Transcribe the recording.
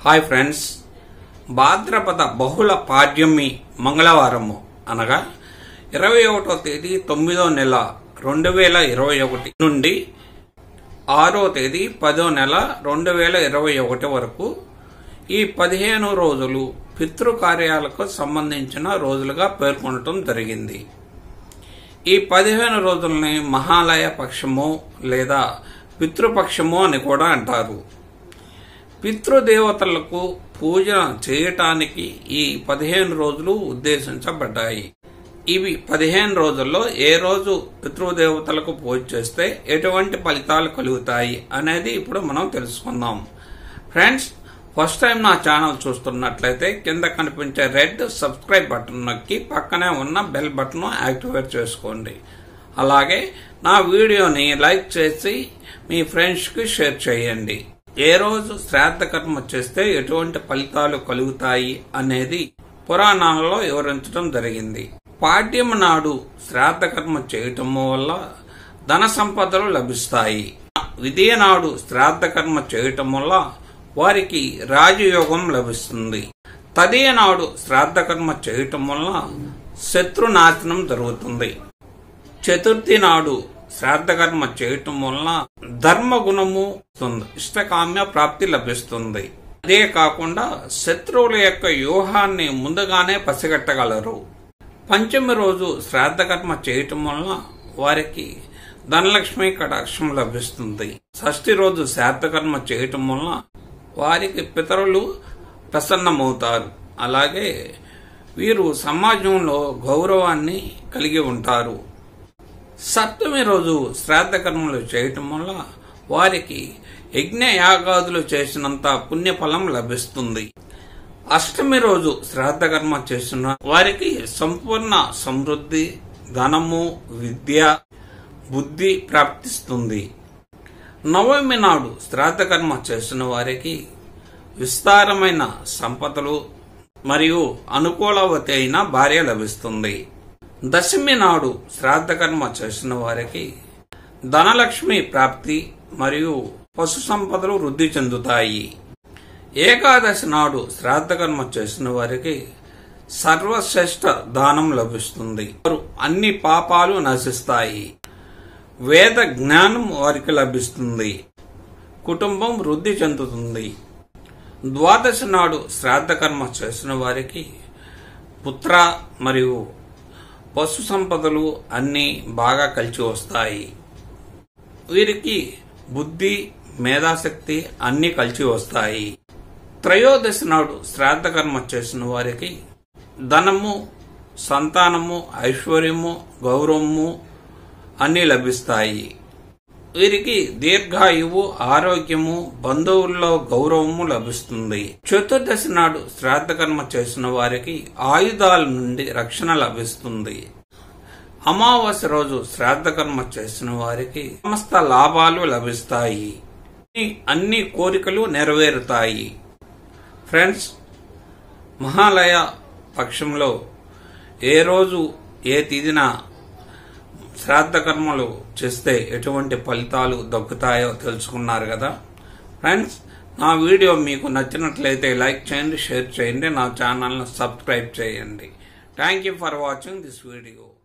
hi friends భాద్రపద బహుళ పాడ్యమి మంగళవారము అనగా ఇరవై ఒకటో తేదీ తొమ్మిదో నెల రెండు వేల ఇరవై ఒకటి నుండి ఆరో తేదీ పదో నెల రెండు వేల ఇరవై ఒకటి వరకు ఈ పదిహేను రోజులు పితృకార్యాలకు సంబంధించిన రోజులుగా పేర్కొనటం జరిగింది ఈ పదిహేను రోజుల్ని మహాలయ పక్షము లేదా పితృపక్షము అని కూడా అంటారు పితృదేవతలకు పూజ చేయటానికి ఈ పదిహేను రోజులు ఉద్దేశించబడ్డాయి ఇవి పదిహేను రోజుల్లో ఏ రోజు పితృదేవతలకు పూజ చేస్తే ఎటువంటి ఫలితాలు కలుగుతాయి అనేది ఇప్పుడు మనం తెలుసుకుందాం ఫ్రెండ్స్ ఫస్ట్ టైం నా ఛానల్ చూస్తున్నట్లయితే కింద కనిపించే రెడ్ సబ్స్క్రైబ్ బటన్ నొక్కి పక్కనే ఉన్న బెల్ బటన్ యాక్టివేట్ చేసుకోండి అలాగే నా వీడియోని లైక్ చేసి మీ ఫ్రెండ్స్కి షేర్ చేయండి ఏ రోజు శ్రాద్ధ కర్మ చేస్తే ఎటువంటి ఫలితాలు కలుగుతాయి అనేది పురాణాలలో వివరించడం జరిగింది పాడ్యం నాడు శ్రాద్ధ కర్మ చేయటం వల్ల ధన సంపదలు లభిస్తాయి విధియ నాడు శ్రాద్ధ కర్మ చేయటం వల్ల వారికి రాజయోగం లభిస్తుంది తదియ నాడు శ్రాద్ధ కర్మ చేయటం వల్ల శత్రునాశనం జరుగుతుంది చతుర్థి నాడు శ్రాద్ధకర్మ చేయటం వలన ధర్మ గుణము వస్తుంది ఇష్టకామ్య ప్రాప్తి లభిస్తుంది అదే కాకుండా శత్రువుల యొక్క వ్యూహాన్ని ముందుగానే పసిగట్టగలరు పంచమి రోజు శ్రాద్ధకర్మ చేయటం వలన వారికి ధనలక్ష్మి కటాక్షం లభిస్తుంది షష్ఠి రోజు శ్రాద్ధకర్మ చేయటం వలన వారికి పితరులు ప్రసన్నమవుతారు అలాగే వీరు సమాజంలో గౌరవాన్ని కలిగి ఉంటారు సప్తమి రోజు శ్రాద్ధ కర్మలు చేయటం వల్ల వారికి యజ్ఞ యాగాదులు చేసినంత పుణ్యఫలం లభిస్తుంది అష్టమి రోజు శ్రాద్ధ కర్మ చేసిన వారికి సంపూర్ణ సమృద్ధి ధనము విద్య బుద్ధి ప్రాప్తిస్తుంది నవమి నాడు శ్రాద్ధ కర్మ చేసిన వారికి విస్తారమైన సంపదలు మరియు అనుకూలవతి అయిన భార్య లభిస్తుంది దశమి నాడు శ్రాద్ధకర్మ చేసిన వారికి ధనలక్ష్మి ప్రాప్తి మరియు పశు సంపదలు వృద్ధి చెందుతాయి ఏకాదశి నాడు శ్రాద్ధకర్మ చేసిన వారికి సర్వశ్రేష్ఠ దానం లభిస్తుంది వారు అన్ని పాపాలు నశిస్తాయి వేద జ్ఞానం వారికి లభిస్తుంది కుటుంబం వృద్ధి చెందుతుంది ద్వాదశి నాడు శ్రాద్ధకర్మ చేసిన వారికి పుత్ర మరియు పశు సంపదలు అన్నీ బాగా కలిసి వస్తాయి వీరికి బుద్ధి మేధాశక్తి అన్నీ కలిసి వస్తాయి త్రయోదశి నాడు శ్రాద్ధకర్మ చేసిన వారికి ధనము సంతానము ఐశ్వర్యము గౌరవము అన్నీ లభిస్తాయి వీరికి దీర్ఘాయువు ఆరోగ్యము బంధువుల్లో గౌరవము లభిస్తుంది చతుర్దశి నాడు శ్రాద్ధకర్మ చేసిన వారికి ఆయుధాల నుండి రక్షణ లభిస్తుంది అమావాస్య రోజు శ్రాద్ధకర్మ చేసిన వారికి సమస్త లాభాలు లభిస్తాయి అన్ని కోరికలు నెరవేరుతాయి ఫ్రెండ్స్ మహాలయ పక్షంలో ఏ రోజు ఏ తిదిన శ్రాద్ధ కర్మలు చేస్తే ఎటువంటి ఫలితాలు దక్కుతాయో తెలుసుకున్నారు కదా ఫ్రెండ్స్ నా వీడియో మీకు నచ్చినట్లయితే లైక్ చేయండి షేర్ చేయండి నా ఛానల్ను సబ్స్క్రైబ్ చేయండి thank you for watching this video